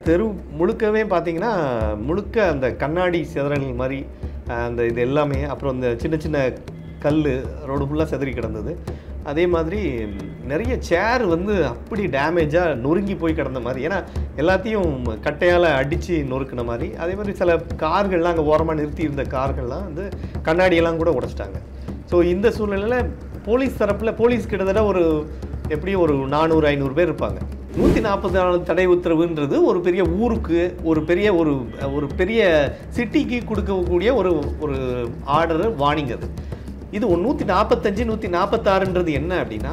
தெரு முழுக்கவே பார்த்தீங்கன்னா முழுக்க அந்த கண்ணாடி சிதறல் மாதிரி அஹ், அந்த இது எல்லாமே அப்புறம் அந்த சின்ன சின்ன கல் ரோடு ஃபுல்லாக சிதறி கிடந்தது அதே மாதிரி ம், நிறைய சேர் வந்து அப்படி டேமேஜாக நொறுங்கி போய் கிடந்த மாதிரி ஏன்னா எல்லாத்தையும் கட்டையால் அடித்து நொறுக்கின மாதிரி அதே மாதிரி சில கார்கள்லாம் அங்கே ஓரமாக நிறுத்தி இருந்த கார்கள்லாம் வந்து கண்ணாடியெல்லாம் கூட உடைச்சிட்டாங்க ஸோ இந்த சூழ்நிலையில் போலீஸ் தரப்பில் போலீஸ் கிட்டத்தட்ட ஒரு எப்படியும் ஒரு நானூறு ஐநூறு பேர் இருப்பாங்க நூற்றி நாற்பது நாலு தடை உத்தரவுன்றது ஒரு பெரிய ஊருக்கு ஒரு பெரிய ஒரு ஒரு பெரிய சிட்டிக்கு கொடுக்கக்கூடிய ஒரு ஒரு ஆர்டர் வார்னிங் அது இது ஒரு நூற்றி நாற்பத்தஞ்சு நூற்றி நாற்பத்தாறுன்றது என்ன அப்படின்னா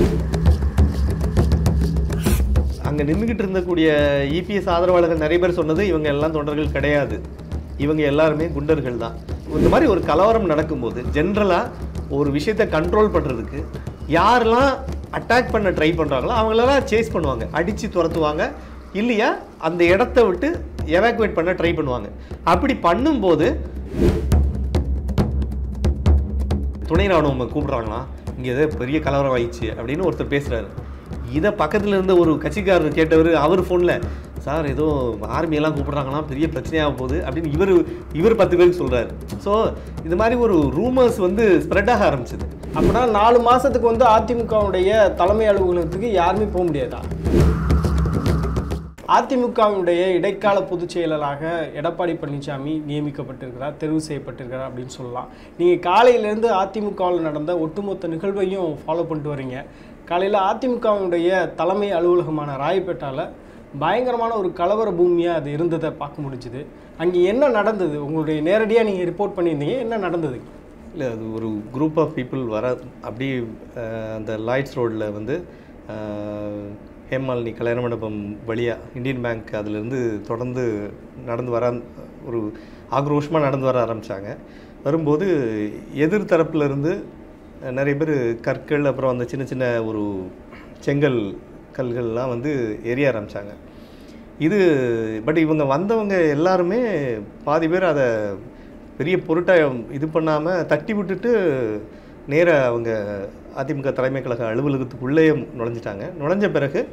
அங்கே நின்றுக்கிட்டு இருந்தக்கூடிய இபிஎஸ் ஆதரவாளர்கள் நிறைய பேர் சொன்னது இவங்க எல்லாம் தொண்டர்கள் கிடையாது இவங்க எல்லாருமே குண்டர்கள் தான் இந்த மாதிரி ஒரு கலவரம் நடக்கும்போது ஜென்ரலாக ஒரு விஷயத்தை கண்ட்ரோல் பண்ணுறதுக்கு யாரெல்லாம் அட்டாக் பண்ண ட்ரை பண்ணுறாங்களோ அவங்களெல்லாம் சேஸ் பண்ணுவாங்க அடித்து துரத்துவாங்க இல்லையா அந்த இடத்த விட்டு எவாக்குவேட் பண்ண ட்ரை பண்ணுவாங்க அப்படி பண்ணும்போது துணை ராணுவம் கூப்பிட்றாங்களாம் இங்கே ஏதோ பெரிய கலவரம் ஆயிடுச்சு அப்படின்னு ஒருத்தர் பேசுகிறாரு இதை பக்கத்தில் இருந்த ஒரு கட்சிக்காரர் கேட்டவர் அவர் ஃபோனில் சார் ஏதோ ஆர்மியெல்லாம் கூப்பிட்றாங்களாம் பெரிய பிரச்சனையாக போகுது அப்படின்னு இவர் இவர் பத்து பேருக்கு சொல்கிறாரு ஸோ இது மாதிரி ஒரு ரூமர்ஸ் வந்து ஸ்ப்ரெட் ஆக ஆரம்பிச்சது அப்படின்னா நாலு மாசத்துக்கு வந்து அதிமுகவுடைய தலைமை அலுவலகத்துக்கு யாருமே போக முடியாதா அதிமுகவினுடைய இடைக்கால பொதுச் செயலராக எடப்பாடி பழனிசாமி நியமிக்கப்பட்டிருக்கிறார் தெரிவு செய்யப்பட்டிருக்கிறார் அப்படின்னு சொல்லலாம் நீங்கள் காலையிலேருந்து அதிமுகவில் நடந்த ஒட்டுமொத்த நிகழ்வையும் ஃபாலோ பண்ணிட்டு வரீங்க காலையில் அதிமுகவினுடைய தலைமை அலுவலகமான ராயப்பேட்டாவில் பயங்கரமான ஒரு கலவர பூமியாக அது இருந்ததை பார்க்க முடிஞ்சுது அங்கே என்ன நடந்தது உங்களுடைய நேரடியாக நீங்கள் ரிப்போர்ட் பண்ணியிருந்தீங்க என்ன நடந்தது இல்லை அது ஒரு குரூப் ஆஃப் பீப்புள் வர அப்படி அஹ், அந்த லாய்ட்ஸ் ரோட்டில் வந்து அஹ், ஹேமாலினி கல்யாண மண்டபம் வழியாக இந்தியன் பேங்க் அதிலிருந்து தொடர்ந்து நடந்து வர ஒரு ஆக்ரோஷமாக நடந்து வர ஆரம்பித்தாங்க வரும்போது எதிர் தரப்புல இருந்து அஹ், நிறைய பேர் கற்கள் அப்புறம் அந்த சின்ன சின்ன ஒரு செங்கல் கல்கள்லாம் வந்து எரிய ஆரம்பித்தாங்க இது பட் இவங்க வந்தவங்க எல்லாருமே பாதி பேர் அதை பெரிய பொருட்டாக இது பண்ணாமல் தட்டி விட்டுட்டு நேராக அவங்க அதிமுக தலைமை கழக அலுவலகத்துக்குள்ளே நுழைஞ்சிட்டாங்க நுழைஞ்ச பிறகு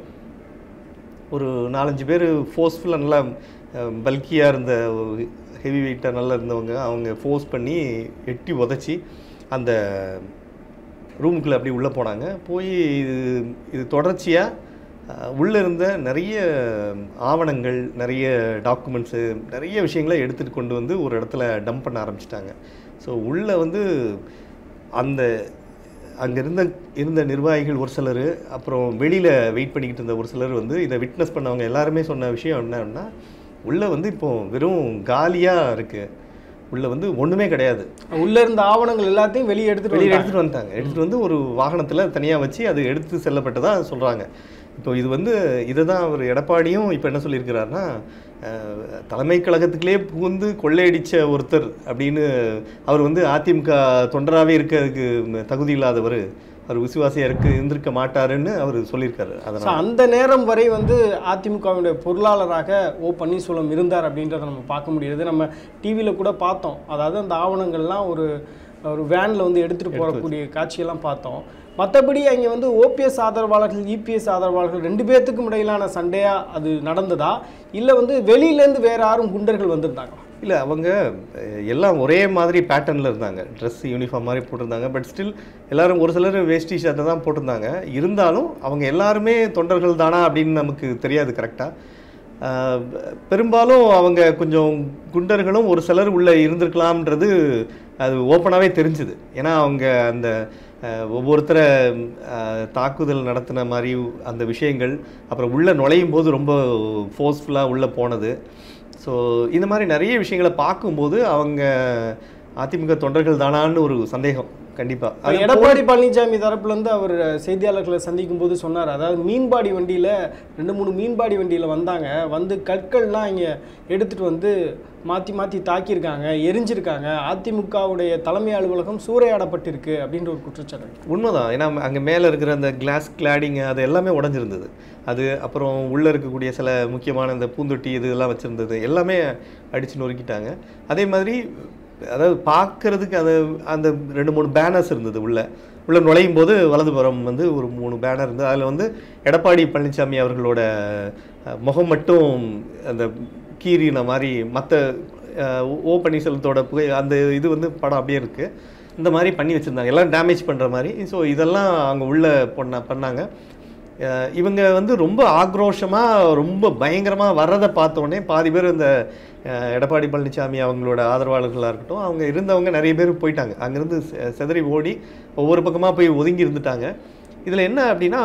ஒரு நாலஞ்சு பேர் ஃபோர்ஸ்ஃபுல்லாக நல்லா பல்கியாக இருந்த ஹெவி வெயிட்டாக நல்லா இருந்தவங்க அவங்க ஃபோர்ஸ் பண்ணி எட்டி உதச்சி அந்த ரூமுக்குள்ளே அப்படி உள்ளே போனாங்க போய் இது இது தொடர்ச்சியாக உள்ளே இருந்த நிறைய ஆவணங்கள் நிறைய டாக்குமெண்ட்ஸு நிறைய விஷயங்களை எடுத்துகிட்டு கொண்டு வந்து ஒரு இடத்துல டம்ப் பண்ண ஆரம்பிச்சிட்டாங்க ஸோ உள்ளே வந்து அந்த அங்கே இருந்த இருந்த நிர்வாகிகள் ஒரு சிலர் அப்புறம் வெளியில் வெயிட் பண்ணிக்கிட்டு இருந்த ஒரு சிலர் வந்து இதை விட்னஸ் பண்ணவங்க எல்லாருமே சொன்ன விஷயம் என்னன்னா உள்ளே வந்து இப்போ வெறும் காலியாக இருக்குது உள்ளே வந்து ஒன்றுமே கிடையாது உள்ள இருந்த ஆவணங்கள் எல்லாத்தையும் வெளியே எடுத்துட்டு வெளியே வந்துட்டாங்க. எடுத்துட்டு வந்துட்டாங்க எடுத்துட்டு வந்து ஒரு வாகனத்தில் தனியாக வச்சு அது எடுத்து செல்லப்பட்டதா சொல்கிறாங்க இப்போ இது வந்து இதை தான் அவர் எடப்பாடியும் இப்போ என்ன சொல்லியிருக்கிறாருன்னா அஹ், தலைமை கழகத்துக்குள்ளே புகுந்து கொள்ளையடிச்ச ஒருத்தர் அப்படின்னு அவர் வந்து அதிமுக தொண்டராகவே இருக்கிறதுக்கு தகுதி இல்லாதவர் அவர் விசுவாசியாக இருக்கு இருந்திருக்க மாட்டாருன்னு அவர் சொல்லியிருக்காரு ஸோ அதனால் அந்த நேரம் வரை வந்து அதிமுகவினுடைய பொருளாளராக ஓ பன்னீர்செல்வம் இருந்தார் அப்படின்றத நம்ம பார்க்க முடியுது நம்ம டிவியில் கூட பார்த்தோம் அதாவது அந்த ஆவணங்கள்லாம் ஒரு ஒரு வேனில் வந்து எடுத்துகிட்டு போகக்கூடிய காட்சியெல்லாம் பார்த்தோம் மற்றபடி அங்கே வந்து ஓபிஎஸ் ஆதரவாளர்கள் இபிஎஸ் ஆதரவாளர்கள் ரெண்டு பேர்த்துக்கும் இடையிலான சண்டையாக அது நடந்ததா இல்லை வந்து வெளியிலேருந்து வேற யாரும் குண்டர்கள் வந்திருந்தாங்களா இல்லை அவங்க அஹ், எல்லாம் ஒரே மாதிரி பேட்டர்னில் இருந்தாங்க ட்ரெஸ் யூனிஃபார்ம் மாதிரி போட்டிருந்தாங்க பட் ஸ்டில் எல்லாரும் ஒரு சிலர் வேஷ்டி ஷர்ட்டை தான் போட்டிருந்தாங்க இருந்தாலும் அவங்க எல்லாருமே தொண்டர்கள் தானா அப்படின்னு நமக்கு தெரியாது கரெக்டாக பெரும்பாலும் அவங்க கொஞ்சம் குண்டர்களும் ஒரு சிலர் உள்ளே இருந்திருக்கலாம்ன்றது அது ஓப்பனாகவே தெரிஞ்சுது ஏன்னா அவங்க அந்த அஹ், ஒவ்வொருத்தரை அஹ், தாக்குதல் நடத்தின மாதிரி அந்த விஷயங்கள் அப்புறம் உள்ளே நுழையும் போது ரொம்ப ஃபோர்ஸ்ஃபுல்லாக உள்ளே போனது ஸோ இந்த மாதிரி நிறைய விஷயங்களை பார்க்கும்போது அவங்க அதிமுக தொண்டர்கள் தானான்னு ஒரு சந்தேகம் கண்டிப்பாக எடப்பாடி பழனிசாமி தரப்புல இருந்து அவர் செய்தியாளர்களை சந்திக்கும் போது சொன்னார் அதாவது மீன்பாடி வண்டியில் ரெண்டு மூணு மீன்பாடி வண்டியில் வந்தாங்க வந்து கற்கள்லாம் இங்கே எடுத்துட்டு வந்து மாற்றி மாற்றி தாக்கியிருக்காங்க எரிஞ்சிருக்காங்க அதிமுகவுடைய தலைமை அலுவலகம் சூறையாடப்பட்டிருக்கு அப்படின்ற ஒரு குற்றச்சாட்டு உண்மைதான் ஏன்னா அங்கே மேலே இருக்கிற அந்த கிளாஸ் கிளாடிங் அது எல்லாமே உடஞ்சிருந்தது அது அப்புறம் உள்ளே இருக்கக்கூடிய சில முக்கியமான இந்த பூந்தொட்டி இது எல்லாம் வச்சுருந்தது எல்லாமே அடித்து நொறுக்கிட்டாங்க அதே மாதிரி அதாவது பார்க்கறதுக்கு அது அந்த ரெண்டு மூணு பேனர்ஸ் இருந்தது உள்ள உள்ள நுழையும் போது வலதுபுறம் வந்து ஒரு மூணு பேனர் இருந்து அதில் வந்து எடப்பாடி பழனிசாமி அவர்களோட அஹ், முகம் மட்டும் அந்த கீறின மாதிரி மற்ற ஓ பன்னீர்செல்வத்தோட புகை அந்த இது வந்து படம் அப்படியே இருக்குது இந்த மாதிரி பண்ணி வச்சுருந்தாங்க எல்லாம் டேமேஜ் பண்ணுற மாதிரி ஸோ இதெல்லாம் அவங்க உள்ள பண்ண பண்ணாங்க அஹ் இவங்க வந்து ரொம்ப ஆக்ரோஷமாக ரொம்ப பயங்கரமாக வர்றதை பார்த்த உடனே பாதி பேர் இந்த அஹ், எடப்பாடி பழனிசாமி அவங்களோட ஆதரவாளர்களாக இருக்கட்டும் அவங்க இருந்தவங்க நிறைய பேர் போயிட்டாங்க அங்கேருந்து செ- சிதறி ஓடி ஒவ்வொரு பக்கமாக போய் ஒதுங்கி இருந்துட்டாங்க இதில் என்ன அப்படின்னா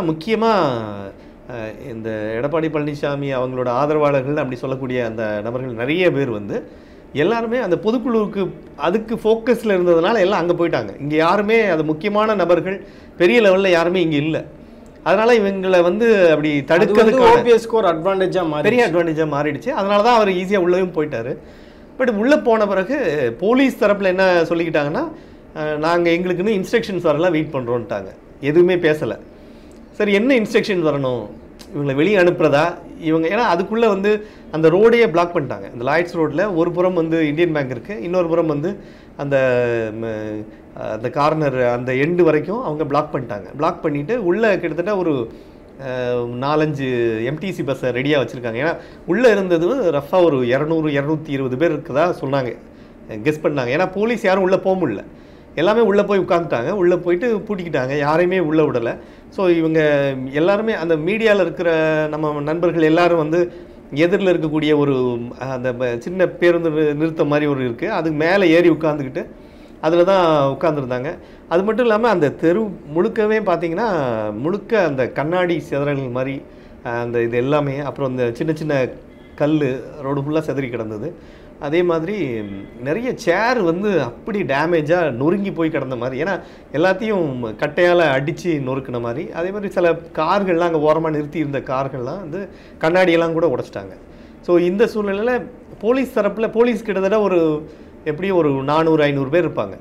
முக்கியமாக இந்த எடப்பாடி பழனிசாமி அவங்களோட ஆதரவாளர்கள் அப்படி சொல்லக்கூடிய அந்த நபர்கள் நிறைய பேர் வந்து எல்லாருமே அந்த பொதுக்குழுவுக்கு அதுக்கு ஃபோக்கஸில் இருந்ததுனால எல்லாம் அங்கே போயிட்டாங்க இங்கே யாருமே அது முக்கியமான நபர்கள் பெரிய லெவலில் யாருமே இங்கே இல்லை அதனால இவங்களை வந்து அப்படி அது வந்து தடுக்கிறதுக்கான ஓபிஎஸ்க்கு ஒரு அட்வான்டேஜாக மாறி பெரிய அட்வான்டேஜாக மாறிடுச்சு அதனால தான் அவர் ஈஸியாக உள்ளேயும் போயிட்டாரு பட் உள்ளே போன பிறகு போலீஸ் தரப்பில் என்ன சொல்லிக்கிட்டாங்கன்னா நாங்கள் எங்களுக்குன்னு இன்ஸ்ட்ரக்ஷன்ஸ் வரலாம் வெயிட் பண்ணுறோன்ட்டாங்க எதுவுமே பேசலை சரி என்ன இன்ஸ்ட்ரக்ஷன் வரணும் இவங்களை வெளியே அனுப்புறதா இவங்க ஏன்னா அதுக்குள்ளே வந்து அந்த ரோடையே பிளாக் பண்ணிட்டாங்க இந்த லாய்ட்ஸ் ரோட்டில் ஒரு புறம் வந்து இந்தியன் பேங்க் இருக்குது இன்னொரு புறம் வந்து அந்த ம, அந்த கார்னர் அந்த எண்டு வரைக்கும் அவங்க பிளாக் பண்ணிட்டாங்க பிளாக் பண்ணிவிட்டு உள்ளே கிட்டத்தட்ட ஒரு அஹ், நாலஞ்சு எம்டிசி பஸ்ஸை ரெடியாக வச்சுருக்காங்க ஏன்னா உள்ளே இருந்தது ரஃபாக ஒரு இரநூறு இரநூத்தி இருபது பேர் இருக்கதா சொன்னாங்க கெஸ் பண்ணாங்க ஏன்னா போலீஸ் யாரும் உள்ளே போக முடியல எல்லாமே உள்ளே போய் உட்காந்துட்டாங்க உள்ளே போயிட்டு பூட்டிக்கிட்டாங்க யாரையுமே உள்ளே விடலை ஸோ இவங்க எல்லாருமே அந்த மீடியாவில் இருக்கிற நம்ம நண்பர்கள் எல்லாரும் வந்து எதிரில் இருக்கக்கூடிய ஒரு அஹ், அந்த ப- சின்ன பேருந்து நி- நிறுத்தம் மாதிரி ஒரு இருக்குது அதுக்கு மேலே ஏறி உட்காந்துக்கிட்டு அதில் தான் உட்காந்துருந்தாங்க அது மட்டும் இல்லாமல் அந்த தெரு முழுக்கவே பார்த்தீங்கன்னா முழுக்க அந்த கண்ணாடி சிதறல்கள் மாதிரி அஹ், அந்த இது எல்லாமே அப்புறம் இந்த சின்ன சின்ன கல் ரோடு ஃபுல்லாக சிதறி கிடந்தது அதே மாதிரி ம், நிறைய சேர் வந்து அப்படி டேமேஜாக நொறுங்கி போய் கிடந்த மாதிரி ஏன்னா எல்லாத்தையும் கட்டையால் அடித்து நொறுக்கின மாதிரி அதே மாதிரி சில கார்கள்லாம் அங்கே ஓரமாக நிறுத்தி இருந்த கார்கள்லாம் வந்து கண்ணாடியெல்லாம் கூட உடைச்சிட்டாங்க ஸோ இந்த சூழ்நிலையில் போலீஸ் தரப்பில் போலீஸ் கிட்டத்தட்ட ஒரு எப்படியும் ஒரு நானூறு ஐநூறு பேர் இருப்பாங்க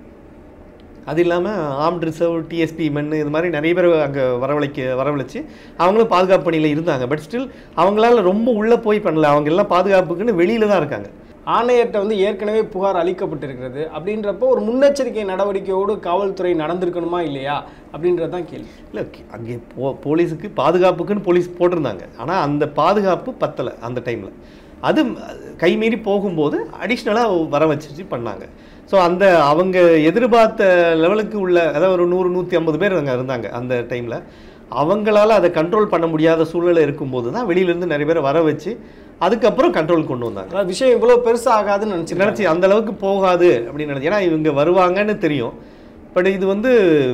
அது இல்லாமல் ஆர்ம்ட் ரிசர்வ் டிஎஸ்பி மென்னு இது மாதிரி நிறைய பேர் அங்கே வரவழைக்க வரவழைச்சு அவங்களும் பாதுகாப்பு பணியில் இருந்தாங்க பட் ஸ்டில் அவங்களால ரொம்ப உள்ளே போய் பண்ணல அவங்க எல்லாம் பாதுகாப்புக்குன்னு வெளியில தான் இருக்காங்க ஆணையர்கிட்ட வந்து ஏற்கனவே புகார் அளிக்கப்பட்டிருக்கிறது அப்படின்றப்போ ஒரு முன்னெச்சரிக்கை நடவடிக்கையோடு காவல்துறை நடந்திருக்கணுமா இல்லையா அப்படின்றது தான் கேள்வி இல்லை அங்கே போ போலீஸுக்கு பாதுகாப்புக்குன்னு போலீஸ் போட்டிருந்தாங்க ஆனால் அந்த பாதுகாப்பு பத்தலை அந்த டைமில் அது கைமீறி போகும்போது அடிஷ்னலாக வர வச்சு பண்ணாங்க ஸோ அந்த அவங்க எதிர்பார்த்த லெவலுக்கு உள்ள அதாவது ஒரு நூறு நூற்றி ஐம்பது பேர் அங்கே இருந்தாங்க அந்த டைமில் அவங்களால அதை கண்ட்ரோல் பண்ண முடியாத சூழ்நிலை இருக்கும்போது தான் வெளியிலேருந்து நிறைய பேரை வர வச்சு அதுக்கப்புறம் கண்ட்ரோல் கொண்டு வந்தாங்க அதாவது விஷயம் இவ்வளோ பெருசாக ஆகாதுன்னு நினச்சிருக்கேன் நினச்சி அந்த அளவுக்கு போகாது அப்படின்னு நினச்சி ஏன்னா இவங்க வருவாங்கன்னு தெரியும் பட் இது வந்து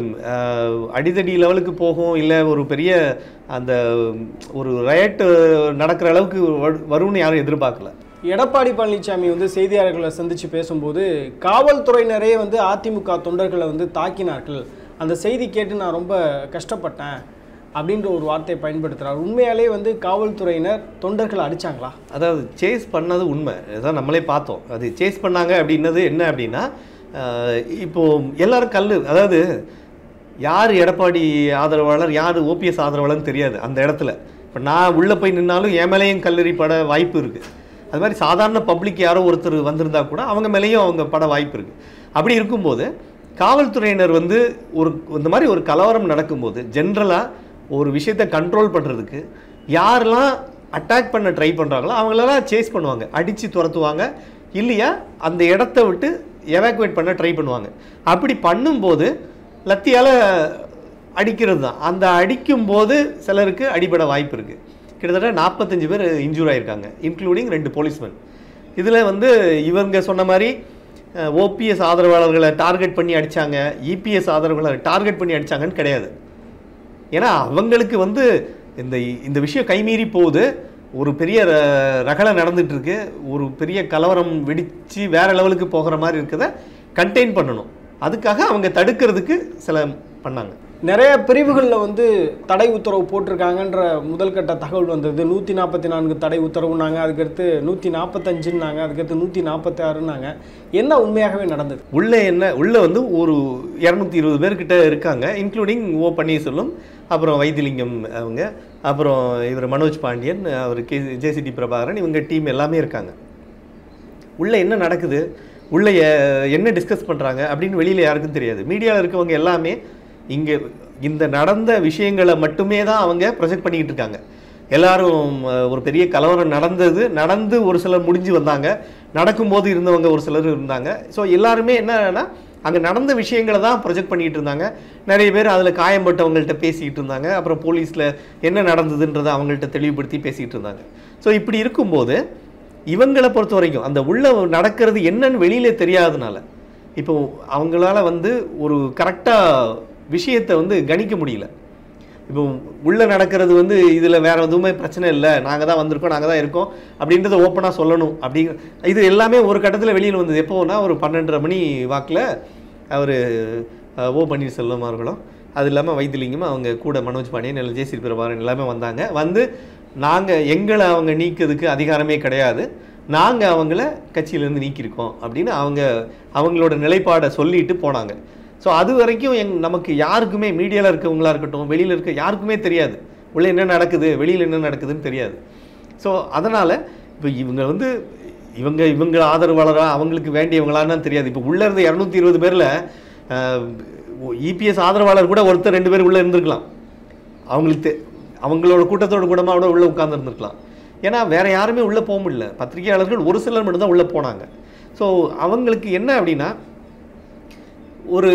அஹ், அடிதடி லெவலுக்கு போகும் இல்லை ஒரு பெரிய அந்த ஒரு ரயட் நடக்கிற அளவுக்கு வரு- வரும்னு யாரும் எதிர்பார்க்கல எடப்பாடி பழனிசாமி வந்து செய்தியாளர்களை சந்தித்து பேசும்போது காவல்துறையினரே வந்து அதிமுக தொண்டர்களை வந்து தாக்கினார்கள் அந்த செய்தி கேட்டு நான் ரொம்ப கஷ்டப்பட்டேன் அப்படின்ற ஒரு வார்த்தையை பயன்படுத்துகிறார் உண்மையாலே வந்து காவல்துறையினர் தொண்டர்களை அடிச்சாங்களா அதாவது சேஸ் பண்ணது உண்மை இதான் நம்மளே பார்த்தோம் அது சேஸ் பண்ணாங்க அப்படின்னது என்ன அப்படின்னா அஹ், இப்போ எல்லாரும் கல் அதாவது யார் எடப்பாடி ஆதரவாளர் யார் ஓபிஎஸ் ஆதரவாளர்னு தெரியாது அந்த இடத்துல இப்போ நான் உள்ளே போய் நின்னாலும் என் மேலேயும் கல்லறி பட வாய்ப்பு இருக்குது அது மாதிரி சாதாரண பப்ளிக் யாரோ ஒருத்தர் வந்திருந்தா கூட அவங்க மேலேயும் அவங்க பட வாய்ப்பு இருக்குது அப்படி இருக்கும்போது காவல்துறையினர் வந்து ஒரு இந்த மாதிரி ஒரு கலவரம் நடக்கும்போது ஜென்ரலாக ஒரு விஷயத்தை கண்ட்ரோல் பண்ணுறதுக்கு யாரெல்லாம் அட்டாக் பண்ண ட்ரை பண்ணுறாங்களோ அவங்களெல்லாம் சேஸ் பண்ணுவாங்க அடித்து துரத்துவாங்க இல்லையா அந்த இடத்த விட்டு எவாக்குவேட் பண்ண ட்ரை பண்ணுவாங்க அப்படி பண்ணும்போது லத்தியால் அடிக்கிறது தான் அந்த அடிக்கும்போது சிலருக்கு அடிபட வாய்ப்பு இருக்குது கிட்டத்தட்ட நாற்பத்தஞ்சு பேர் இன்ஜூர் ஆயிருக்காங்க இன்க்ளூடிங் ரெண்டு போலீஸ்மேன் இதில் வந்து இவங்க சொன்ன மாதிரி ஓபிஎஸ் ஆதரவாளர்களை டார்கெட் பண்ணி அடிச்சாங்க இபிஎஸ் ஆதரவாளர்களை டார்கெட் பண்ணி அடிச்சாங்கன்னு கிடையாது ஏன்னா அவங்களுக்கு வந்து இந்த இந்த விஷயம் கைமீறி போகுது ஒரு பெரிய ர- ரகளை நடந்துட்டு இருக்கு ஒரு பெரிய கலவரம் வெடிச்சு வேற லெவலுக்கு போகிற மாதிரி இருக்கதை கண்டெயின் பண்ணணும் அதுக்காக அவங்க தடுக்கிறதுக்கு சில பண்ணாங்க நிறைய பிரிவுகளில் வந்து தடை உத்தரவு போட்டிருக்காங்கன்ற முதல் கட்ட தகவல் வந்தது நூற்றி நாற்பத்தி நான்கு தடை உத்தரவுனாங்க அதுக்கடுத்து நூற்றி நாற்பத்தஞ்சுன்னாங்க அதுக்கடுத்து நூற்றி நாற்பத்தி ஆறுனாங்க என்ன உண்மையாகவே நடந்தது உள்ளே என்ன உள்ளே வந்து ஒரு இரநூத்தி இருபது பேர்கிட்ட இருக்காங்க இன்க்ளூடிங் ஓ பன்னீர்செல்வம் அப்புறம் வைத்திலிங்கம் அவங்க அப்புறம் இவர் மனோஜ் பாண்டியன் அவர் கே ஜேசிடி பிரபாகரன் இவங்க டீம் எல்லாமே இருக்காங்க உள்ளே என்ன நடக்குது உள்ளே எ- என்ன டிஸ்கஸ் பண்ணுறாங்க அப்படின்னு வெளியில் யாருக்கும் தெரியாது மீடியாவில் இருக்கவங்க எல்லாமே இங்கே இந்த நடந்த விஷயங்களை மட்டுமே தான் அவங்க ப்ரொஜெக்ட் பண்ணிக்கிட்டு இருக்காங்க எல்லாரும் அஹ், ஒரு பெரிய கலவரம் நடந்தது நடந்து ஒரு சிலர் முடிஞ்சு வந்தாங்க நடக்கும்போது இருந்தவங்க ஒரு சிலர் இருந்தாங்க ஸோ எல்லாருமே என்னன்னா அங்கே நடந்த விஷயங்களை தான் ப்ரொஜெக்ட் பண்ணிட்டு இருந்தாங்க நிறைய பேர் அதில் காயம்பட்டவங்கள்ட்ட பேசிக்கிட்டு இருந்தாங்க அப்புறம் போலீஸில் என்ன நடந்ததுன்றதை அவங்கள்ட்ட தெளிவுபடுத்தி பேசிக்கிட்டு இருந்தாங்க ஸோ இப்படி இருக்கும்போது இவங்களை பொறுத்த வரைக்கும் அந்த உள்ள நடக்கிறது என்னன்னு வெளியில தெரியாதனால இப்போ அவங்களால வந்து ஒரு கரெக்டாக விஷயத்தை வந்து கணிக்க முடியல இப்போ உள்ள நடக்கிறது வந்து இதில் வேற எதுவுமே பிரச்சனை இல்லை நாங்கள் தான் வந்திருக்கோம் நாங்கள் தான் இருக்கோம் அப்படின்றத ஓப்பனாக சொல்லணும் அப்படிங்கிற இது எல்லாமே ஒரு கட்டத்தில் வெளியில் வந்தது எப்போனா ஒரு பன்னெண்டரை மணி வாக்கில் அவர் ஓ பன்னீர்செல்வம் அவர்களும் அது இல்லாமல் வைத்திலிங்கமும் அவங்க கூட மனோஜ் பாண்டியன் இல்லை ஜெயஸ்ரீ பிரபாகரன் எல்லாமே வந்தாங்க வந்து நாங்கள் எங்களை அவங்க நீக்கிறதுக்கு அதிகாரமே கிடையாது நாங்கள் அவங்கள கட்சியிலேருந்து நீக்கியிருக்கோம் அப்படின்னு அவங்க அவங்களோட நிலைப்பாடை சொல்லிட்டு போனாங்க ஸோ அது வரைக்கும் எங் நமக்கு யாருக்குமே மீடியாவில் இருக்கவங்களா இருக்கட்டும் வெளியில் இருக்க யாருக்குமே தெரியாது உள்ள என்ன நடக்குது வெளியில் என்ன நடக்குதுன்னு தெரியாது ஸோ அதனால் இப்போ இவங்க வந்து இவங்க இவங்க ஆதரவாளரா அவங்களுக்கு வேண்டியவங்களான்னு தெரியாது இப்போ உள்ளே இருந்த இரநூத்தி இருபது பேரில் இபிஎஸ் ஆதரவாளர் கூட ஒருத்தர் ரெண்டு பேர் உள்ளே இருந்திருக்கலாம் அவங்களுக்கு தெ- அவங்களோட கூட்டத்தோட கூடமா கூட உள்ளே உட்காந்துருந்துருக்கலாம் ஏன்னா வேற யாருமே உள்ளே போக முடியல பத்திரிகையாளர்கள் ஒரு சிலர் மட்டும்தான் உள்ளே போனாங்க ஸோ அவங்களுக்கு என்ன அப்படின்னா ஒரு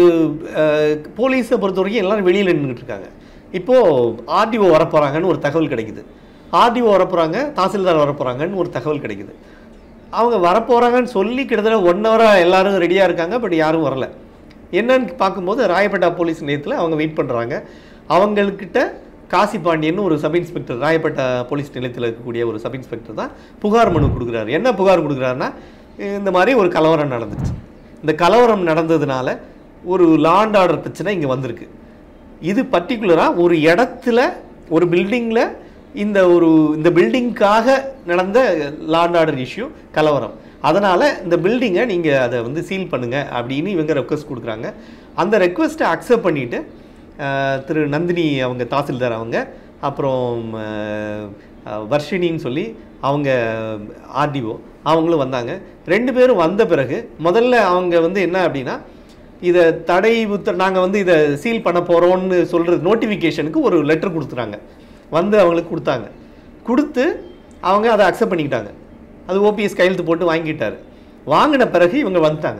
போலீஸை பொறுத்த வரைக்கும் எல்லாரும் வெளியில் நின்றுட்டு இருக்காங்க இப்போது ஆர்டிஓ வரப்போகிறாங்கன்னு ஒரு தகவல் கிடைக்குது ஆர்டிஓ வரப்போகிறாங்க தாசில்தார் வரப்போகிறாங்கன்னு ஒரு தகவல் கிடைக்குது அவங்க வரப்போகிறாங்கன்னு சொல்லி கிட்டத்தட்ட ஒன் ஹவராக எல்லாரும் ரெடியாக இருக்காங்க பட் யாரும் வரல என்னன்னு பார்க்கும்போது ராயப்பேட்டா போலீஸ் நிலையத்தில் அவங்க வெயிட் பண்ணுறாங்க அவங்கக்கிட்ட காசி பாண்டியன் ஒரு சப் இன்ஸ்பெக்டர் ராயப்பேட்டா போலீஸ் நிலையத்தில் இருக்கக்கூடிய ஒரு சப் இன்ஸ்பெக்டர் தான் புகார் மனு கொடுக்குறாரு என்ன புகார் கொடுக்குறாருன்னா இந்த மாதிரி ஒரு கலவரம் நடந்துச்சு இந்த கலவரம் நடந்ததுனால ஒரு லாண்ட் ஆர்டர் பிரச்சனை இங்கே வந்திருக்கு இது பர்டிகுலராக ஒரு இடத்துல ஒரு பில்டிங்கில் இந்த ஒரு இந்த பில்டிங்க்காக நடந்த லாண்ட் ஆர்டர் இஷ்யூ கலவரம் அதனால் இந்த பில்டிங்கை நீங்கள் அதை வந்து சீல் பண்ணுங்க அப்படின்னு இவங்க ரெக்வஸ்ட் கொடுக்குறாங்க அந்த ரெக்வஸ்ட்டை அக்செப்ட் பண்ணிவிட்டு திரு நந்தினி அவங்க தாசில்தார் அவங்க அப்புறம் அஹ், அஹ், வர்ஷினின்னு சொல்லி அவங்க ஆர்டிஓ அவங்களும் வந்தாங்க ரெண்டு பேரும் வந்த பிறகு முதல்ல அவங்க வந்து என்ன அப்படின்னா இதை தடை உத்தர நாங்கள் வந்து இதை சீல் பண்ண போகிறோம்னு சொல்கிறது நோட்டிஃபிகேஷனுக்கு ஒரு லெட்டர் கொடுத்துறாங்க வந்து அவங்களுக்கு கொடுத்தாங்க கொடுத்து அவங்க அதை அக்செப்ட் பண்ணிக்கிட்டாங்க அது ஓபிஎஸ் கையெழுத்து போட்டு வாங்கிட்டாரு வாங்கின பிறகு இவங்க வந்துட்டாங்க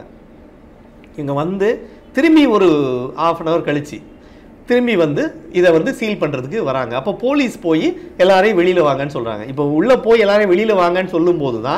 இவங்க வந்து திரும்பி ஒரு ஆஃப் அன் ஹவர் கழிச்சு திரும்பி வந்து இதை வந்து சீல் பண்ணுறதுக்கு வராங்க அப்போ போலீஸ் போய் எல்லாரையும் வெளியில் வாங்கன்னு சொல்கிறாங்க இப்போ உள்ளே போய் எல்லாரையும் வெளியில் வாங்கன்னு சொல்லும்போது தான்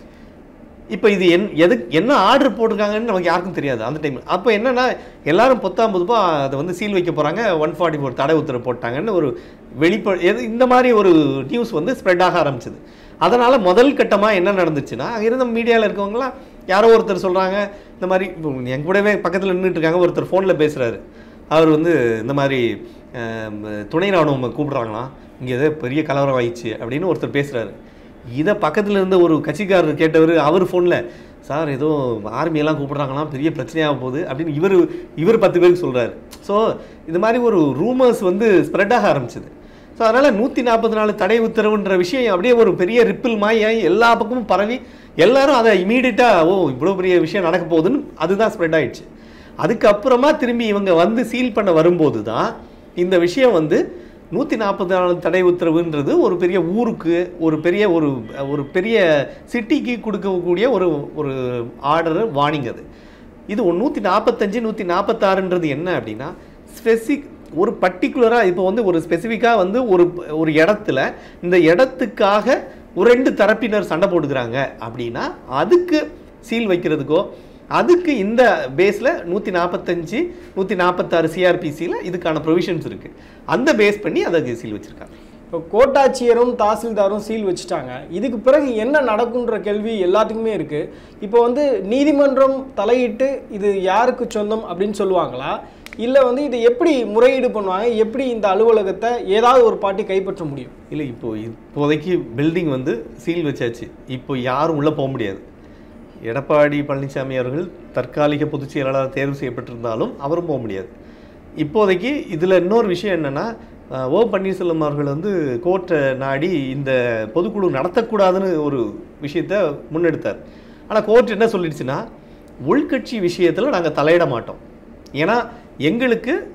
இப்போ இது என் எது என்ன ஆர்டர் போட்டிருக்காங்கன்னு நமக்கு யாருக்கும் தெரியாது அந்த டைம் அப்போ என்னன்னா எல்லாரும் பொத்தாம் பொதுப்பா அதை வந்து சீல் வைக்க போகிறாங்க ஒன் ஃபார்ட்டி ஃபோர் தடை உத்தரவு போட்டாங்கன்னு ஒரு வெளிப்ப எது இந்த மாதிரி ஒரு நியூஸ் வந்து ஸ்ப்ரெட் ஆக ஆரம்பிச்சது அதனால் முதல் கட்டமாக என்ன நடந்துச்சுன்னா அங்கே இருந்த மீடியாவில் இருக்கவங்களாம் யாரோ ஒருத்தர் சொல்கிறாங்க இந்த மாதிரி இப்போ என் கூடவே பக்கத்தில் நின்றுட்டு இருக்காங்க ஒருத்தர் ஃபோனில் பேசுகிறாரு அவர் வந்து இந்த மாதிரி அஹ், துணை ராணுவம் கூப்பிட்றாங்களாம் இங்கே ஏதோ பெரிய கலவரம் ஆயிடுச்சு அப்படின்னு ஒருத்தர் பேசுகிறாரு இதை பக்கத்தில் இருந்த ஒரு கட்சிக்காரர் கேட்டவர் அவர் ஃபோனில் சார் ஏதோ ஆர்மியெல்லாம் கூப்பிட்றாங்களாம் பெரிய பிரச்சனையாக போகுது அப்படின்னு இவர் இவர் பத்து பேருக்கு சொல்கிறாரு ஸோ இது மாதிரி ஒரு ரூமர்ஸ் வந்து ஸ்ப்ரெட் ஆக ஆரம்பிச்சது ஸோ அதனால் நூற்றி நாற்பத்தி நாலு தடை உத்தரவுன்ற விஷயம் அப்படியே ஒரு பெரிய ரிப்பிள் மாயாகி எல்லா பக்கமும் பரவி எல்லாரும் அதை இமீடியட்டாக ஓ இவ்வளோ பெரிய விஷயம் நடக்க போகுதுன்னு அதுதான் ஸ்ப்ரெட் ஆயிடுச்சு அதுக்கப்புறமா திரும்பி இவங்க வந்து சீல் பண்ண வரும்போது தான் இந்த விஷயம் வந்து நூற்றி நாற்பத்தி நாலு தடை உத்தரவுன்றது ஒரு பெரிய ஊருக்கு ஒரு பெரிய ஒரு ஒரு பெரிய சிட்டிக்கு கொடுக்கக்கூடிய ஒரு ஒரு ஆர்டர் வார்னிங் அது இது நூற்றி நாற்பத்தஞ்சு நூற்றி நாற்பத்தாறுன்றது என்ன அப்படின்னா ஸ்பெசிக் ஒரு பர்டிகுலராக இப்போ வந்து ஒரு ஸ்பெசிஃபிக்காக வந்து ஒரு ஒரு இடத்துல இந்த இடத்துக்காக ஒரு ரெண்டு தரப்பினர் சண்டை போட்டுக்கிறாங்க அப்படின்னா அதுக்கு சீல் வைக்கிறதுக்கோ அதுக்கு இந்த பேஸில் நூற்றி நாற்பத்தஞ்சு நூற்றி நாற்பத்தாறு சிஆர்பிசியில் இதுக்கான ப்ரொவிஷன்ஸ் இருக்குது அந்த பேஸ் பண்ணி அதை சீல் வச்சுருக்காங்க இப்போ கோட்டாட்சியரும் தாசில்தாரும் சீல் வச்சுட்டாங்க இதுக்கு பிறகு என்ன நடக்குன்ற கேள்வி எல்லாத்துக்குமே இருக்கு இப்போ வந்து நீதிமன்றம் தலையிட்டு இது யாருக்கு சொந்தம் அப்படின்னு சொல்லுவாங்களா இல்லை வந்து இதை எப்படி முறையீடு பண்ணுவாங்க எப்படி இந்த அலுவலகத்தை ஏதாவது ஒரு பார்ட்டி கைப்பற்ற முடியும் இல்லை இப்போ இப்போதைக்கு பில்டிங் வந்து சீல் வச்சாச்சு இப்போ யாரும் உள்ளே போக முடியாது எடப்பாடி பழனிசாமி அவர்கள் தற்காலிக பொதுச் செயலாளர் தேர்வு செய்யப்பட்டிருந்தாலும் அவரும் போக முடியாது இப்போதைக்கு இதில் இன்னொரு விஷயம் என்னென்னா ஓ பன்னீர்செல்வம் அவர்கள் வந்து கோர்ட்டை நாடி இந்த பொதுக்குழு நடத்தக்கூடாதுன்னு ஒரு விஷயத்த முன்னெடுத்தார் ஆனால் கோர்ட் என்ன சொல்லிடுச்சுன்னா உள்கட்சி விஷயத்தில் நாங்கள் தலையிட மாட்டோம் ஏன்னா எங்களுக்கு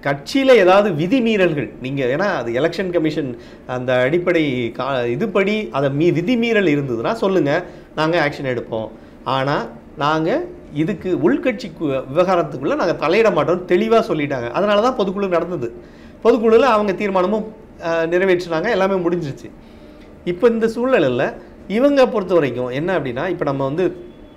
கட்சியில் ஏதாவது விதிமீறல்கள் நீங்கள் ஏன்னா அது எலெக்ஷன் கமிஷன் அந்த அடிப்படை கா இதுபடி அதை மீ விதிமீறல் இருந்ததுன்னா சொல்லுங்கள் நாங்கள் ஆக்ஷன் எடுப்போம் ஆனால் நாங்கள் இதுக்கு உள்கட்சி கு- விவகாரத்துக்குள்ளே நாங்கள் தலையிட மாட்டோம் தெளிவாக சொல்லிட்டாங்க அதனால தான் பொதுக்குழு நடந்தது பொதுக்குழுவில் அவங்க தீர்மானமும் அஹ், நிறைவேற்றினாங்க எல்லாமே முடிஞ்சிருச்சு இப்போ இந்த சூழ்நிலையில் இவங்க பொறுத்த வரைக்கும் என்ன அப்படின்னா இப்போ நம்ம வந்து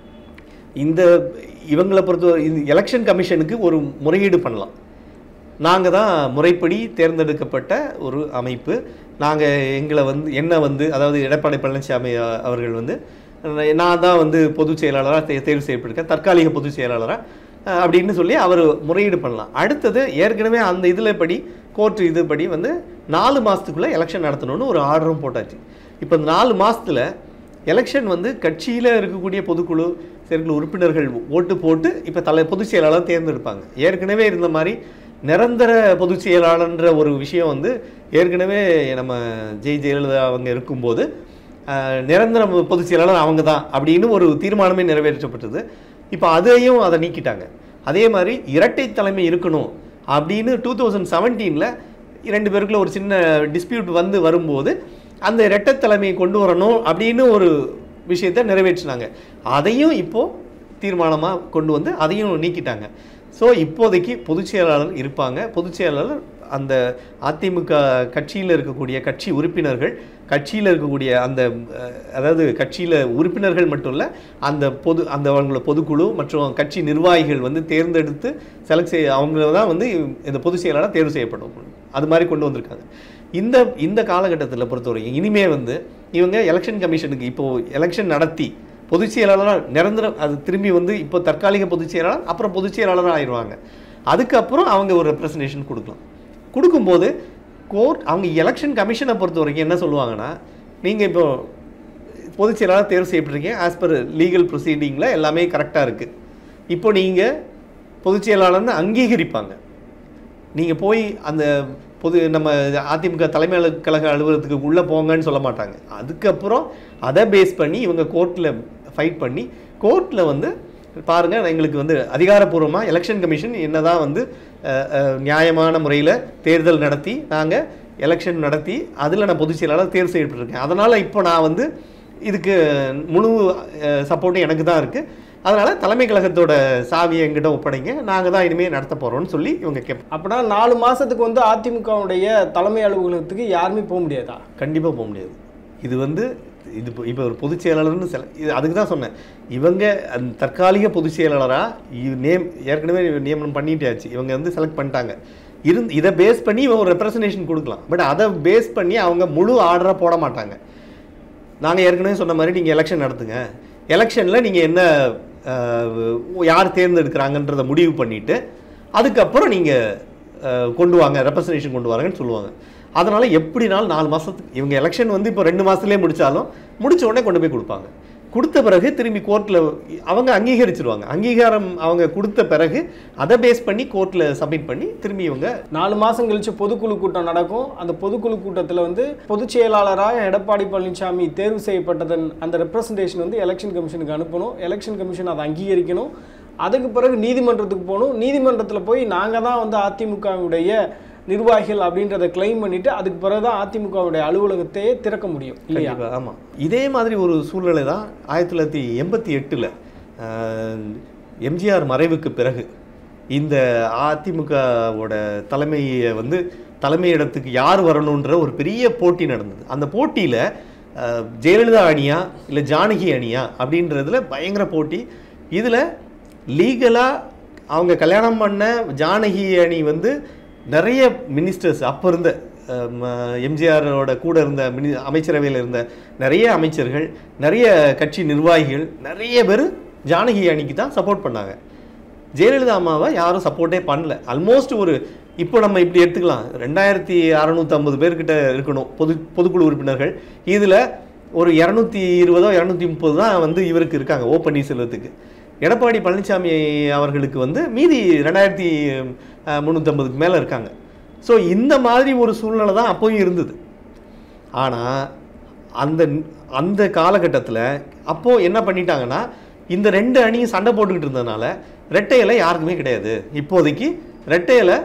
இந்த இவங்களை பொறுத்த இந்த எலெக்ஷன் கமிஷனுக்கு ஒரு முறையீடு பண்ணலாம் நாங்கள் தான் முறைப்படி தேர்ந்தெடுக்கப்பட்ட ஒரு அமைப்பு நாங்கள் எங்களை வந்து என்ன வந்து அதாவது எடப்பாடி பழனிசாமி அ- அவர்கள் வந்து நான் தான் வந்து பொதுச் செயலாளராக தே தேர்வு செய்யப்பட்டிருக்கேன் தற்காலிக பொதுச் செயலாளராக அஹ், அப்படின்னு சொல்லி அவர் முறையீடு பண்ணலாம் அடுத்தது ஏற்கனவே அந்த இதில் படி கோர்ட் இதுபடி வந்து நாலு மாதத்துக்குள்ளே எலெக்ஷன் நடத்தணும்னு ஒரு ஆர்டரும் போட்டாச்சு இப்போ இந்த நாலு மாதத்தில் எலெக்ஷன் வந்து கட்சியில் இருக்கக்கூடிய பொதுக்குழு செயற்குழு உறுப்பினர்கள் ஓட்டு போட்டு இப்போ தலை பொதுச் செயலாளர் தேர்ந்தெடுப்பாங்க ஏற்கனவே இருந்த மாதிரி நிரந்தர பொதுச் செயலாளர்ன்ற ஒரு விஷயம் வந்து ஏற்கனவே நம்ம ஜெய் ஜெயலலிதா அவங்க இருக்கும்போது ஆஹ், நிரந்தர பொதுச் செயலாளர் அவங்க தான் அப்படின்னு ஒரு தீர்மானமே நிறைவேற்றப்பட்டது இப்போ அதையும் அதை நீக்கிட்டாங்க அதே மாதிரி இரட்டை தலைமை இருக்கணும் அப்படின்னு டூ தௌசண்ட் செவன்டீனில் இரண்டு பேருக்குள்ள ஒரு சின்ன டிஸ்பியூட் வந்து வரும்போது அந்த இரட்டை தலைமையை கொண்டு வரணும் அப்படின்னு ஒரு விஷயத்தை நிறைவேற்றினாங்க அதையும் இப்போது தீர்மானமாக கொண்டு வந்து அதையும் நீக்கிட்டாங்க ஸோ இப்போதைக்கு பொதுச் செயலாளர் இருப்பாங்க பொதுச் செயலாளர் அந்த அதிமுக கட்சியில் இருக்கக்கூடிய கட்சி உறுப்பினர்கள் கட்சியில் இருக்கக்கூடிய அந்த அஹ், அதாவது கட்சியில் உறுப்பினர்கள் மட்டும் இல்லை அந்த பொது அந்த அவங்கள பொதுக்குழு மற்றும் கட்சி நிர்வாகிகள் வந்து தேர்ந்தெடுத்து செலக்ட் செய்ய அவங்க தான் வந்து இந்த பொதுச் செயலாளர் தேர்வு செய்யப்படும் அது மாதிரி கொண்டு வந்திருக்காங்க இந்த இந்த காலகட்டத்தில் பொறுத்தவரைக்கும் இனிமே வந்து இவங்க எலெக்ஷன் கமிஷனுக்கு இப்போது எலெக்ஷன் நடத்தி பொதுச் செயலாளராக நிரந்தரம் அது திரும்பி வந்து இப்போ தற்காலிக பொதுச் செயலாளர் அப்புறம் பொதுச் செயலாளராக ஆயிடுவாங்க அதுக்கப்புறம் அவங்க ஒரு ரெப்ரசன்டேஷன் கொடுக்கலாம் கொடுக்கும்போது கோர்ட் அவங்க எலெக்ஷன் கமிஷனை பொறுத்த வரைக்கும் என்ன சொல்லுவாங்கன்னா நீங்கள் இப்போ பொதுச் செயலாளர் தேர்வு செய்யப்பட்டிருக்கீங்க ஆஸ் பர் லீகல் ப்ரொசீடிங்கில் எல்லாமே கரெக்டாக இருக்குது இப்போ நீங்கள் பொதுச் செயலாளர்னு அங்கீகரிப்பாங்க நீங்கள் போய் அந்த பொது நம்ம அதிமுக தலைமை அலு- கழக அலுவலகத்துக்கு உள்ளே போங்கன்னு சொல்ல மாட்டாங்க அதுக்கப்புறம் அதை பேஸ் பண்ணி இவங்க கோர்ட்டில் ஃபைட் பண்ணி கோர்ட்டில் வந்து பாருங்கள் எங்களுக்கு வந்து அதிகாரப்பூர்வமாக எலெக்ஷன் கமிஷன் என்னதான் வந்து அஹ், அஹ், நியாயமான முறையில் தேர்தல் நடத்தி நாங்கள் எலெக்ஷன் நடத்தி அதில் நான் பொதுச் செயலாளர் தேர்வு செய்யப்பட்டிருக்கேன் அதனால் இப்போ நான் வந்து இதுக்கு முழு சப்போர்ட்டும் எனக்கு தான் இருக்குது அதனால் தலைமை கழகத்தோட சாவியை எங்கிட்ட ஒப்படைங்க நாங்கள் தான் இனிமேல் நடத்த போகிறோம்னு சொல்லி இவங்க கேட்பாங்க அப்படின்னா நாலு மாசத்துக்கு வந்து அதிமுகவுடைய தலைமை அலுவலகத்துக்கு யாருமே போக முடியாதா கண்டிப்பாக போக முடியாது இது வந்து இது இப்போ இப்போ ஒரு பொதுச் செயலாளர்னு செல இது அதுக்கு தான் சொன்னேன் இவங்க அந்த தற்காலிக பொதுச் செயலாளராக நேம் ஏற்கனவே நியமனம் பண்ணிட்டாச்சு இவங்க வந்து செலக்ட் பண்ணிட்டாங்க இருந்து இதை பேஸ் பண்ணி இவங்க ஒரு ரெப்ரசன்டேஷன் கொடுக்கலாம் பட் அதை பேஸ் பண்ணி அவங்க முழு ஆர்டராக போட மாட்டாங்க நாங்கள் ஏற்கனவே சொன்ன மாதிரி நீங்கள் எலெக்ஷன் நடத்துங்க எலெக்ஷனில் நீங்கள் என்ன அஹ், யார் தேர்ந்தெடுக்கிறாங்கன்றதை முடிவு பண்ணிவிட்டு அதுக்கப்புறம் நீங்கள் கொண்டு வாங்க ரெப்ரசன்டேஷன் கொண்டு வாங்கன்னு சொல்லுவாங்க அதனால் எப்படினாலும் நாலு மாதத்துக்கு இவங்க எலெக்ஷன் வந்து இப்போ ரெண்டு மாதத்துலேயே முடித்தாலும் முடிச்ச உடனே கொண்டு போய் கொடுப்பாங்க கொடுத்த பிறகு திரும்பி கோர்ட்டில் அவங்க அங்கீகரிச்சிருவாங்க அங்கீகாரம் அவங்க கொடுத்த பிறகு அதை பேஸ் பண்ணி கோர்ட்டில் சப்மிட் பண்ணி திரும்பி இவங்க நாலு மாசம் கழிச்சு பொதுக்குழு கூட்டம் நடக்கும் அந்த பொதுக்குழு கூட்டத்தில் வந்து பொதுச் செயலாளராக எடப்பாடி பழனிசாமி தேர்வு செய்யப்பட்டதன் அந்த ரெப்ரசன்டேஷன் வந்து எலெக்ஷன் கமிஷனுக்கு அனுப்பணும் எலெக்ஷன் கமிஷன் அதை அங்கீகரிக்கணும் அதுக்கு பிறகு நீதிமன்றத்துக்கு போகணும் நீதிமன்றத்தில் போய் நாங்கள் தான் வந்து அதிமுகவுடைய நிர்வாகிகள் அப்படின்றத கிளைம் பண்ணிட்டு அதுக்கு பிறகு தான் அதிமுகவுடைய அலுவலகத்தையே திறக்க முடியும் இல்லையா கண்டிப்பா, ஆமா இதே மாதிரி ஒரு சூழ்நிலை தான் ஆயிரத்தி தொள்ளாயிரத்தி எண்பத்தி எட்டில் எம்ஜிஆர் மறைவுக்கு பிறகு இந்த அதிமுகவோட தலைமையை வந்து தலைமையிடத்துக்கு யார் வரணுன்ற ஒரு பெரிய போட்டி நடந்தது அந்த போட்டியில் ஜெயலலிதா அணியா இல்லை ஜானகி அணியா அப்படின்றதுல பயங்கர போட்டி இதில் லீகலாக அவங்க கல்யாணம் பண்ண ஜானகி அணி வந்து நிறைய மினிஸ்டர்ஸ் அப்போ இருந்த எம்ஜிஆரோட கூட இருந்த மினி அமைச்சரவையில் இருந்த நிறைய அமைச்சர்கள் நிறைய கட்சி நிர்வாகிகள் நிறைய பேர் ஜானகி அணிக்கு தான் சப்போர்ட் பண்ணாங்க ஜெயலலிதா அம்மாவை யாரும் சப்போர்ட்டே பண்ணல ஆல்மோஸ்ட் ஒரு இப்போ நம்ம இப்படி எடுத்துக்கலாம் ரெண்டாயிரத்தி அறநூற்றம்பது பேர்கிட்ட இருக்கணும் பொது பொதுக்குழு உறுப்பினர்கள் இதில் ஒரு இரநூத்தி இருபதோ இரநூத்தி முப்பது தான் வந்து இவருக்கு இருக்காங்க ஓ பன்னீர்செல்வத்துக்கு எடப்பாடி பழனிசாமி அவர்களுக்கு வந்து மீதி ரெண்டாயிரத்தி முந்நூற்றம்பதுக்கு மேலே இருக்காங்க ஸோ இந்த மாதிரி ஒரு சூழ்நிலை தான் அப்போயும் இருந்தது ஆனால் அந்த அந்த காலகட்டத்தில் அப்போது என்ன பண்ணிட்டாங்கன்னா இந்த ரெண்டு அணியும் சண்டை போட்டுக்கிட்டு இருந்ததுனால ரெட்டையில யாருக்குமே கிடையாது இப்போதைக்கு ரெட்டையில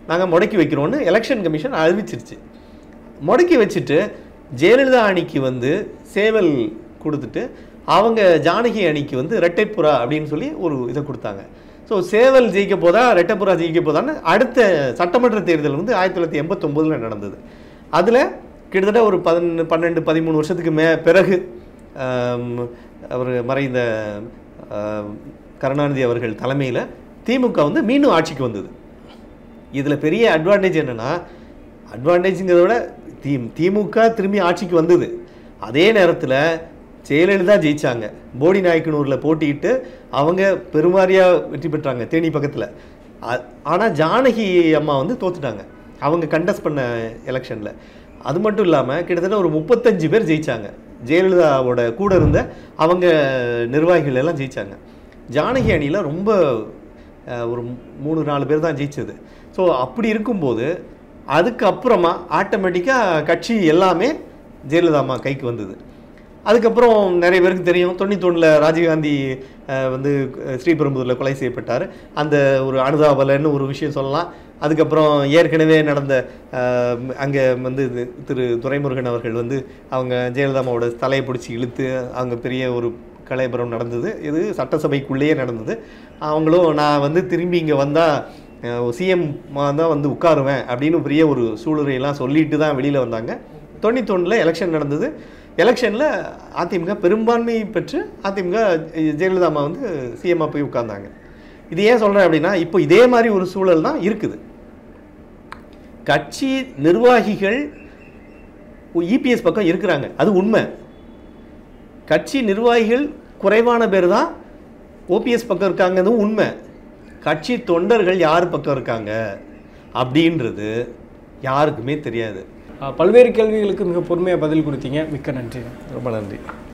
நாங்கள் முடக்கி வைக்கிறோன்னு எலெக்ஷன் கமிஷன் அறிவிச்சிருச்சு முடக்கி வச்சுட்டு ஜெயலலிதா அணிக்கு வந்து சேவல் கொடுத்துட்டு அவங்க ஜானகி அணிக்கு வந்து ரெட்டைப்புறா அப்படின்னு சொல்லி ஒரு இதை கொடுத்தாங்க ஸோ சேவல் ஜெயிக்க போதா ரெட்டைப்புறா ஜெயிக்க போதான்னு அடுத்த சட்டமன்ற தேர்தல் வந்து ஆயிரத்தி தொள்ளாயிரத்தி எண்பத்தொம்போதில் நடந்தது அதில் கிட்டத்தட்ட ஒரு பதினொன்று பன்னெண்டு பதிமூணு வருஷத்துக்கு மே பிறகு அவர் மறைந்த ஆம், கருணாநிதி அவர்கள் தலைமையில் திமுக வந்து மீண்டும் ஆட்சிக்கு வந்தது இதில் பெரிய அட்வான்டேஜ் என்னென்னா அட்வான்டேஜுங்கிறத விட தி திமுக திரும்பி ஆட்சிக்கு வந்தது அதே நேரத்தில் ஜெயலலிதா ஜெயிச்சாங்க போடி நாயக்கனூரில் போட்டியிட்டு அவங்க பெருமாரியாக வெற்றி பெற்றாங்க தேனி பக்கத்தில் ஆனால் ஜானகி அம்மா வந்து தோத்துட்டாங்க அவங்க கண்டஸ்ட் பண்ண எலெக்ஷனில் அது மட்டும் இல்லாமல் கிட்டத்தட்ட ஒரு முப்பத்தஞ்சு பேர் ஜெயிச்சாங்க ஜெயலலிதாவோட கூட இருந்த அவங்க நிர்வாகிகள் எல்லாம் ஜெயிச்சாங்க ஜானகி அணியில் ரொம்ப அஹ், ஒரு மூணு நாலு பேர் தான் ஜெயிச்சது ஸோ அப்படி இருக்கும்போது அதுக்கப்புறமா ஆட்டோமேட்டிக்காக கட்சி எல்லாமே ஜெயலலிதா அம்மா கைக்கு வந்தது அதுக்கப்புறம் நிறைய பேருக்கு தெரியும் தொண்ணூத்தொன்னில் ராஜீவ்காந்தி அஹ், வந்து அஹ், ஸ்ரீபெரும்புதூரில் கொலை செய்யப்பட்டார் அந்த ஒரு அனுதாபலன்னு ஒரு விஷயம் சொல்லலாம் அதுக்கப்புறம் ஏற்கனவே நடந்த அங்கே வந்து இது திரு துரைமுருகன் அவர்கள் வந்து அவங்க ஜெயலலிதா அம்மாவோட தலையை பிடிச்சி இழுத்து அவங்க பெரிய ஒரு கலைபுரம் நடந்தது இது சட்டசபைக்குள்ளேயே நடந்தது அவங்களும் நான் வந்து திரும்பி இங்கே வந்தால் சிஎம் தான் வந்து உட்காருவேன் அப்படின்னு பெரிய ஒரு சூளுரையெல்லாம் சொல்லிட்டு தான் வெளியில் வந்தாங்க தொண்ணூத்தொன்னில் எலெக்ஷன் நடந்தது எலெக்ஷனில் அதிமுக பெரும்பான்மை பெற்று அதிமுக ஜெயலலிதா அம்மா வந்து சிஎம்மாக போய் உட்கார்ந்தாங்க இது ஏன் சொல்கிறேன் அப்படின்னா இப்போ இதே மாதிரி ஒரு சூழல் தான் இருக்குது கட்சி நிர்வாகிகள் இபிஎஸ் பக்கம் இருக்கிறாங்க அது உண்மை கட்சி நிர்வாகிகள் குறைவான பேர் தான் ஓபிஎஸ் பக்கம் இருக்காங்கதும் உண்மை கட்சி தொண்டர்கள் யார் பக்கம் இருக்காங்க அப்படின்றது யாருக்குமே தெரியாது அஹ், பல்வேறு கேள்விகளுக்கு மிக பொறுமையாக பதில் கொடுத்தீங்க மிக்க நன்றி ரொம்ப நன்றி